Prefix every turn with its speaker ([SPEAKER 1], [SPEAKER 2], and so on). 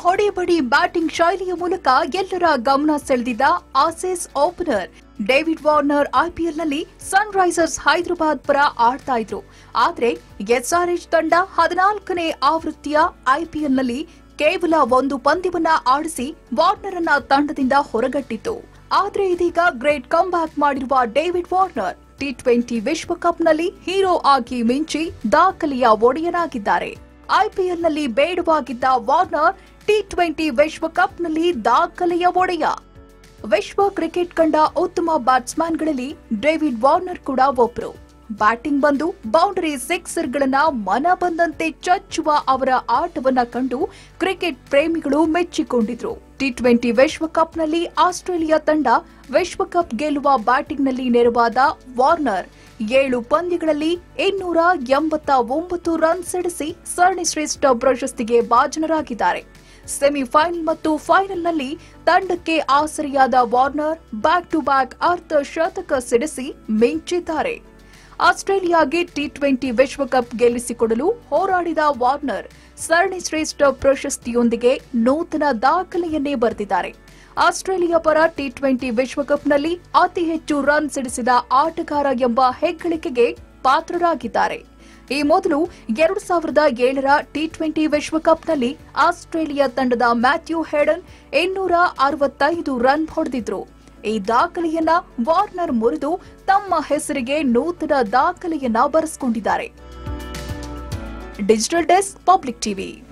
[SPEAKER 1] ಹೊಡೆಬಡಿ batting ಶೈಲಿಯ ಮೂಲಕ ಎಲ್ಲರ ಗಮನ ಸೆಳೆದಿದ್ದ ಆಸೀಸ್ ಓಪನರ್ ಡೇವಿಡ್ ವಾರ್ನರ್ ಐಪಿಎಲ್ನಲ್ಲಿ ಸನ್ ರೈಸರ್ಸ್ ಹೈದರಾಬಾದ್ ಪರ ಆಡ್ತಾ ಇದ್ರು ಆದ್ರೆ ಎಸ್ಆರ್ಎಚ್ ತಂಡ ಹದಿನಾಲ್ಕನೇ ಆವೃತ್ತಿಯ ಐಪಿಎಲ್ನಲ್ಲಿ ಕೇವಲ ಒಂದು ಪಂದ್ಯವನ್ನ ಆಡಿಸಿ ವಾರ್ನರ್ ಅನ್ನ ತಂಡದಿಂದ ಹೊರಗಟ್ಟಿತ್ತು ಆದ್ರೆ ಇದೀಗ ಗ್ರೇಟ್ ಕಮ್ ಬ್ಯಾಕ್ ಮಾಡಿರುವ ಡೇವಿಡ್ ವಾರ್ನರ್ ಟಿ ಟ್ವೆಂಟಿ ವಿಶ್ವಕಪ್ನಲ್ಲಿ ಹೀರೋ ಆಗಿ ಮಿಂಚಿ ದಾಖಲೆಯ ಒಡೆಯನಾಗಿದ್ದಾರೆ ಐಪಿಎಲ್ನಲ್ಲಿ ಬೇಡವಾಗಿದ್ದ ವಾರ್ನರ್ ಟಿ ಟ್ವೆಂಟಿ ವಿಶ್ವಕಪ್ನಲ್ಲಿ ದಾಖಲೆಯ ಒಡೆಯ ವಿಶ್ವ ಕ್ರಿಕೆಟ್ ಕಂಡ ಉತ್ತಮ ಬ್ಯಾಟ್ಸ್ಮನ್ಗಳಲ್ಲಿ ಡೇವಿಡ್ ವಾರ್ನರ್ ಕೂಡ ಒಬ್ರು ಬ್ಯಾಟಿಂಗ್ ಬಂದು ಬೌಂಡರಿ ಸಿಕ್ಸರ್ಗಳನ್ನ ಮನ ಬಂದಂತೆ ಚಚ್ಚುವ ಅವರ ಆಟವನ್ನ ಕಂಡು ಕ್ರಿಕೆಟ್ ಪ್ರೇಮಿಗಳು ಮೆಚ್ಚಿಕೊಂಡಿದ್ರು ಟಿ ಟ್ವೆಂಟಿ ವಿಶ್ವಕಪ್ನಲ್ಲಿ ಆಸ್ಟ್ರೇಲಿಯಾ ತಂಡ ವಿಶ್ವಕಪ್ ಗೆಲ್ಲುವ ಬ್ಯಾಟಿಂಗ್ನಲ್ಲಿ ನೆರವಾದ ವಾರ್ನರ್ ಏಳು ಪಂದ್ಯಗಳಲ್ಲಿ ಇನ್ನೂರ ಎಂಬತ್ತ ಒಂಬತ್ತು ರನ್ ಸಿಡಿಸಿ ಸರಣಿ ಶ್ರೇಷ್ಠ ಪ್ರಶಸ್ತಿಗೆ ಭಾಜನರಾಗಿದ್ದಾರೆ ಸೆಮಿಫೈನಲ್ ಮತ್ತು ಫೈನಲ್ನಲ್ಲಿ ತಂಡಕ್ಕೆ ಆಸರೆಯಾದ ವಾರ್ನರ್ ಬ್ಯಾಕ್ ಟು ಬ್ಯಾಕ್ ಅರ್ಧ ಶತಕ ಸಿಡಿಸಿ ಮಿಂಚಿದ್ದಾರೆ ಆಸ್ಟ್ರೇಲಿಯಾಗೆ ಟಿ ಟ್ವೆಂಟಿ ವಿಶ್ವಕಪ್ ಗೆಲ್ಲಿಸಿಕೊಡಲು ಹೋರಾಡಿದ ವಾರ್ನರ್ ಸರಣಿ ಶ್ರೇಷ್ಠ ಪ್ರಶಸ್ತಿಯೊಂದಿಗೆ ನೂತನ ದಾಖಲೆಯನ್ನೇ ಬರೆದಿದ್ದಾರೆ ಆಸ್ಟ್ರೇಲಿಯಾ ಪರ ಟಿ ಟ್ವೆಂಟಿ ವಿಶ್ವಕಪ್ನಲ್ಲಿ ಅತಿ ಹೆಚ್ಚು ರನ್ ಸಿಡಿಸಿದ ಆಟಗಾರ ಎಂಬ ಹೆಗ್ಗಳಿಕೆಗೆ ಪಾತ್ರರಾಗಿದ್ದಾರೆ ಈ ಮೊದಲು ಎರಡು ಸಾವಿರದ ಏಳರ ಟಿ ಟ್ವೆಂಟಿ ವಿಶ್ವಕಪ್ನಲ್ಲಿ ಆಸ್ಟ್ರೇಲಿಯಾ ತಂಡದ ಮ್ಯಾಥ್ಯೂ ಹೆಡನ್ ಇನ್ನೂರ ಅರವತ್ತೈದು ರನ್ ಹೊಡೆದಿದ್ರು ಈ ದಾಖಲೆಯನ್ನ ವಾರ್ನರ್ ಮುರಿದು ತಮ್ಮ ಹೆಸರಿಗೆ ನೂತನ ದಾಖಲೆಯನ್ನ ಬರೆಸಿಕೊಂಡಿದ್ದಾರೆ ಡಿಜಿಟಲ್ ಡೆಸ್ಕ್ ಪಬ್ಲಿಕ್ ಟಿವಿ